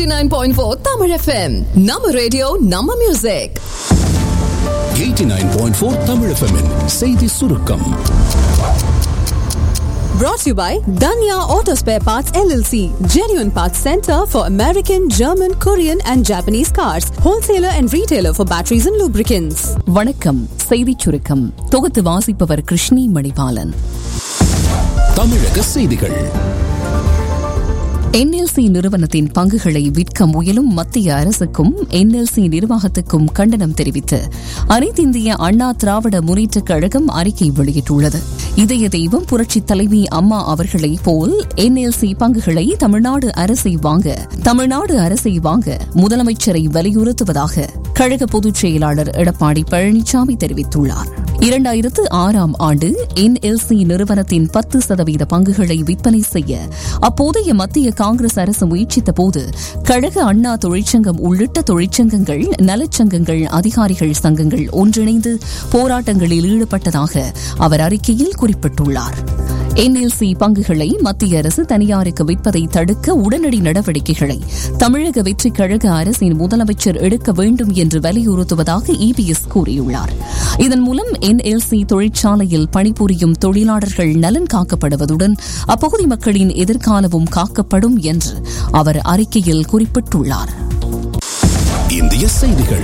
89.4 Tamil FM. நம்ம radio நம்ம music 89.4 Tamil FM -இன் செய்தி சுருக்கம் brought to you by Danya Auto Spare Parts LLC, genuine parts center for American, German, Korean and Japanese cars, wholesaler and retailer for batteries and lubricants. வணக்கம் செய்திச் சுருக்கம் தொகுத்து வாசிப்பவர் கிருஷ்ணி மணிபாலன் தமிழக செய்திகள் என்எல்சி நிறுவனத்தின் பங்குகளை விற்க முயலும் மத்திய அரசுக்கும் என்எல்சி நிர்வாகத்துக்கும் கண்டனம் தெரிவித்து அனைத்திந்திய அண்ணா திராவிட முன்னேற்றக் கழகம் அறிக்கை வெளியிட்டுள்ளது இதய தெய்வம் புரட்சித் தலைவி அம்மா அவர்களைப் போல் என்எல்சி பங்குகளை தமிழ்நாடு அரசை வாங்க தமிழ்நாடு அரசை வாங்க முதலமைச்சரை வலியுறுத்துவதாக கழக பொதுச் செயலாளர் எடப்பாடி பழனிசாமி தெரிவித்துள்ளார் இரண்டாயிரத்து ஆறாம் ஆண்டு என்எல்சி நிறுவனத்தின் பத்து சதவீத பங்குகளை விற்பனை செய்ய அப்போதைய மத்திய காங்கிரஸ் அரசு முயற்சித்த போது கழக அண்ணா தொழிற்சங்கம் உள்ளிட்ட தொழிற்சங்கங்கள் நலச்சங்கங்கள் அதிகாரிகள் சங்கங்கள் ஒன்றிணைந்து போராட்டங்களில் ஈடுபட்டதாக அவர் அறிக்கையில் குறிப்பிட்டுள்ளார் என்எல்சி பங்குகளை மத்திய அரசு தனியாருக்கு விற்பதை தடுக்க உடனடி நடவடிக்கைகளை தமிழக வெற்றிக் கழக அரசின் முதலமைச்சர் எடுக்க வேண்டும் என்று வலியுறுத்துவதாக இபிஎஸ் கூறியுள்ளார் இதன் மூலம் என்எல்சி தொழிற்சாலையில் பணிபுரியும் தொழிலாளர்கள் நலன் காக்கப்படுவதுடன் அப்பகுதி மக்களின் எதிர்காலமும் காக்கப்படும் என்று அவர் அறிக்கையில் குறிப்பிட்டுள்ளார் இந்திய செய்திகள்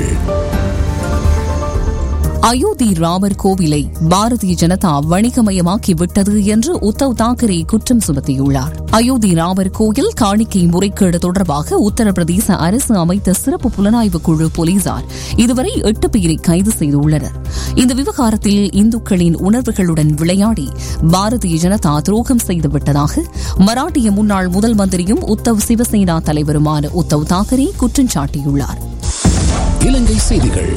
அயோத்தி ராமர் கோவிலை பாரதிய ஜனதா வணிகமயமாக்கி விட்டது என்று உத்தவ் தாக்கரே குற்றம் சுமத்தியுள்ளார் அயோத்தி ராமர் கோயில் காணிக்கை முறைகேடு தொடர்பாக உத்தரப்பிரதேச அரசு அமைத்த சிறப்பு புலனாய்வு குழு போலீசார் இதுவரை எட்டு பேரை கைது செய்துள்ளனர் இந்த விவகாரத்தில் இந்துக்களின் உணர்வுகளுடன் விளையாடி பாரதிய ஜனதா துரோகம் செய்துவிட்டதாக மராட்டிய முன்னாள் முதல் மந்திரியும் உத்தவ் சிவசேனா தலைவருமான உத்தவ் தாக்கரே குற்றம் சாட்டியுள்ளார் இலங்கை செய்திகள்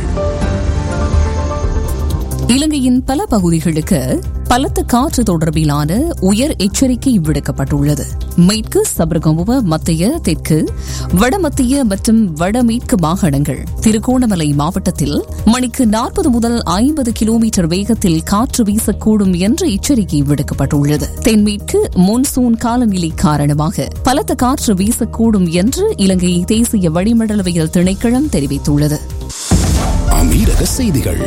இலங்கையின் பல பகுதிகளுக்கு பலத்த காற்று தொடர்பிலான உயர் எச்சரிக்கை விடுக்கப்பட்டுள்ளது மேற்கு சபரகமுவ மத்திய தெற்கு வடமத்திய மற்றும் வடமேற்கு மாகாணங்கள் திருகோணமலை மாவட்டத்தில் மணிக்கு நாற்பது முதல் ஐம்பது கிலோமீட்டர் வேகத்தில் காற்று வீசக்கூடும் என்ற எச்சரிக்கை விடுக்கப்பட்டுள்ளது தென்மேற்கு மொன்சூன் காலநிலை காரணமாக பலத்த காற்று வீசக்கூடும் என்று இலங்கை தேசிய வளிமண்டலவியல் திணைக்களம் தெரிவித்துள்ளது அமீரக செய்திகள்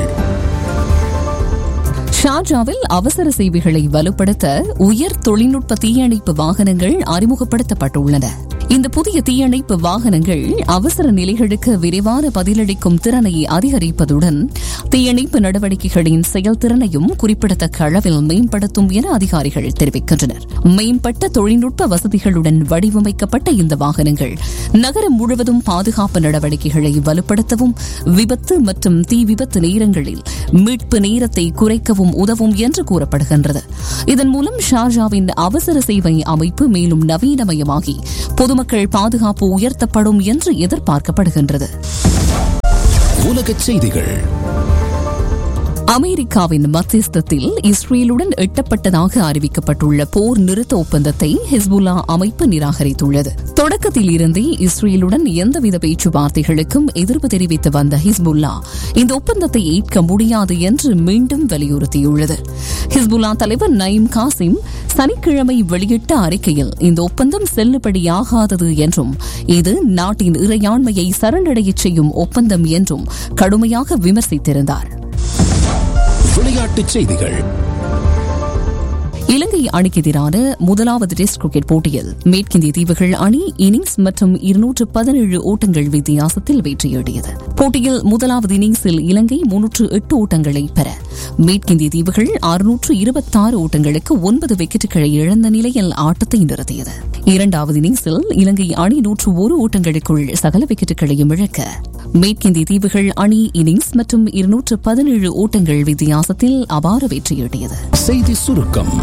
ஷார்ஜாவில் அவசர சேவைகளை வலுப்படுத்த உயர் தொழில்நுட்ப தீயணைப்பு வாகனங்கள் அறிமுகப்படுத்தப்பட்டுள்ளன இந்த புதிய தீயணைப்பு வாகனங்கள் அவசர நிலைகளுக்கு விரைவான பதிலளிக்கும் திறனை அதிகரிப்பதுடன் தீயணைப்பு நடவடிக்கைகளின் செயல்திறனையும் குறிப்பிடத்தக்க அளவில் மேம்படுத்தும் என அதிகாரிகள் தெரிவிக்கின்றனர் மேம்பட்ட தொழில்நுட்ப வசதிகளுடன் வடிவமைக்கப்பட்ட இந்த வாகனங்கள் நகரம் முழுவதும் பாதுகாப்பு நடவடிக்கைகளை வலுப்படுத்தவும் விபத்து மற்றும் தீ விபத்து நேரங்களில் மீட்பு நேரத்தை குறைக்கவும் உதவும் என்று கூறப்படுகின்றது இதன் மூலம் ஷார்ஜாவின் அவசர சேவை அமைப்பு மேலும் நவீனமயமாகி பொதுமக்கள் பாதுகாப்பு உயர்த்தப்படும் என்று எதிர்பார்க்கப்படுகின்றது உலகச் செய்திகள் அமெரிக்காவின் மத்தியஸ்தத்தில் இஸ்ரேலுடன் எட்டப்பட்டதாக அறிவிக்கப்பட்டுள்ள போர் நிறுத்த ஒப்பந்தத்தை ஹிஸ்புல்லா அமைப்பு நிராகரித்துள்ளது தொடக்கத்தில் இருந்தே இஸ்ரேலுடன் எந்தவித பேச்சுவார்த்தைகளுக்கும் எதிர்ப்பு தெரிவித்து வந்த ஹிஸ்புல்லா இந்த ஒப்பந்தத்தை ஏற்க முடியாது என்று மீண்டும் வலியுறுத்தியுள்ளது ஹிஸ்புல்லா தலைவர் நயீம் காசிம் சனிக்கிழமை வெளியிட்ட அறிக்கையில் இந்த ஒப்பந்தம் செல்லுபடியாகாதது என்றும் இது நாட்டின் இறையாண்மையை சரணடையச் செய்யும் ஒப்பந்தம் என்றும் கடுமையாக விமர்சித்திருந்தார் விளையாட்டுச் செய்திகள் இலங்கை அணிக்கு எதிரான முதலாவது டெஸ்ட் கிரிக்கெட் போட்டியில் மேற்கிந்திய தீவுகள் அணி இன்னிங்ஸ் மற்றும் இருநூற்று பதினேழு ஓட்டங்கள் வித்தியாசத்தில் வெற்றியீட்டியது போட்டியில் முதலாவது இன்னிங்ஸில் இலங்கை முன்னூற்று எட்டு ஓட்டங்களை பெற மேற்கிந்திய தீவுகள் அறுநூற்று இருபத்தாறு ஓட்டங்களுக்கு ஒன்பது விக்கெட்டுகளை இழந்த நிலையில் ஆட்டத்தை நிறுத்தியது இரண்டாவது இன்னிங்ஸில் இலங்கை அணி நூற்று ஒரு ஓட்டங்களுக்குள் சகல விக்கெட்டுகளையும் இழக்க மேற்கிந்திய தீவுகள் அணி இன்னிங்ஸ் மற்றும் இருநூற்று பதினேழு ஓட்டங்கள் வித்தியாசத்தில் அபார வெற்றியீட்டியது செய்தி சுருக்கம்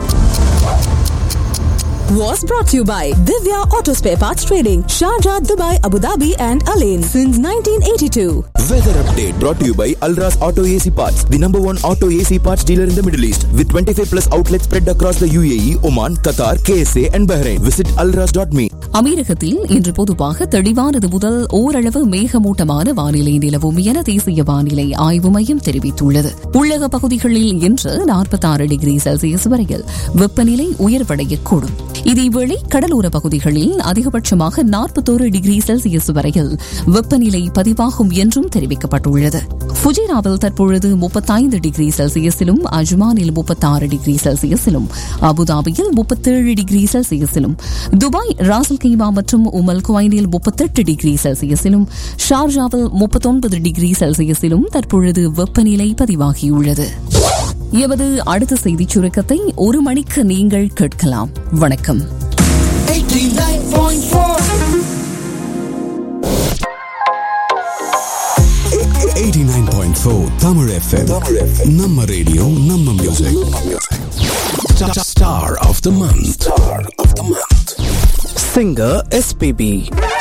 Was brought to you by Divya Auto Spare Parts Trading, Sharjah, Dubai, Abu Dhabi and Alain since 1982. Weather update brought to you by Alras Auto AC Parts, the number one auto AC parts dealer in the Middle East, with 25 plus outlets spread across the UAE, Oman, Qatar, KSA, and Bahrain. Visit alras.me. அமீரகத்தில் இன்று பொதுவாக தெளிவானது முதல் ஓரளவு மேகமூட்டமான வானிலை நிலவும் என தேசிய வானிலை ஆய்வு மையம் தெரிவித்துள்ளது உள்ளக பகுதிகளில் இன்று 46 டிகிரி செல்சியஸ் வரையில் வெப்பநிலை உயர்வடையக்கூடும் இதேவேளை கடலோர பகுதிகளில் அதிகபட்சமாக நாற்பத்தோரு டிகிரி செல்சியஸ் வரையில் வெப்பநிலை பதிவாகும் என்றும் தெரிவிக்கப்பட்டுள்ளது ஃபுஜிராவில் தற்பொழுது முப்பத்தைந்து டிகிரி செல்சியஸிலும் அஜ்மானில் முப்பத்தாறு டிகிரி செல்சியஸிலும் அபுதாபியில் முப்பத்தேழு டிகிரி செல்சியஸிலும் துபாய் ராசல் கைமா மற்றும் உமல் குவைனில் முப்பத்தெட்டு டிகிரி செல்சியஸிலும் ஷார்ஜாவில் முப்பத்தொன்பது டிகிரி செல்சியஸிலும் தற்பொழுது வெப்பநிலை பதிவாகியுள்ளது எமது அடுத்த செய்திச் சுருக்கத்தை ஒரு மணிக்கு நீங்கள் கேட்கலாம் வணக்கம் 89.4 Tamil FM. நம்ம ரேடியோ நம்ம music Star of the month. Star of the month. Singer SPB.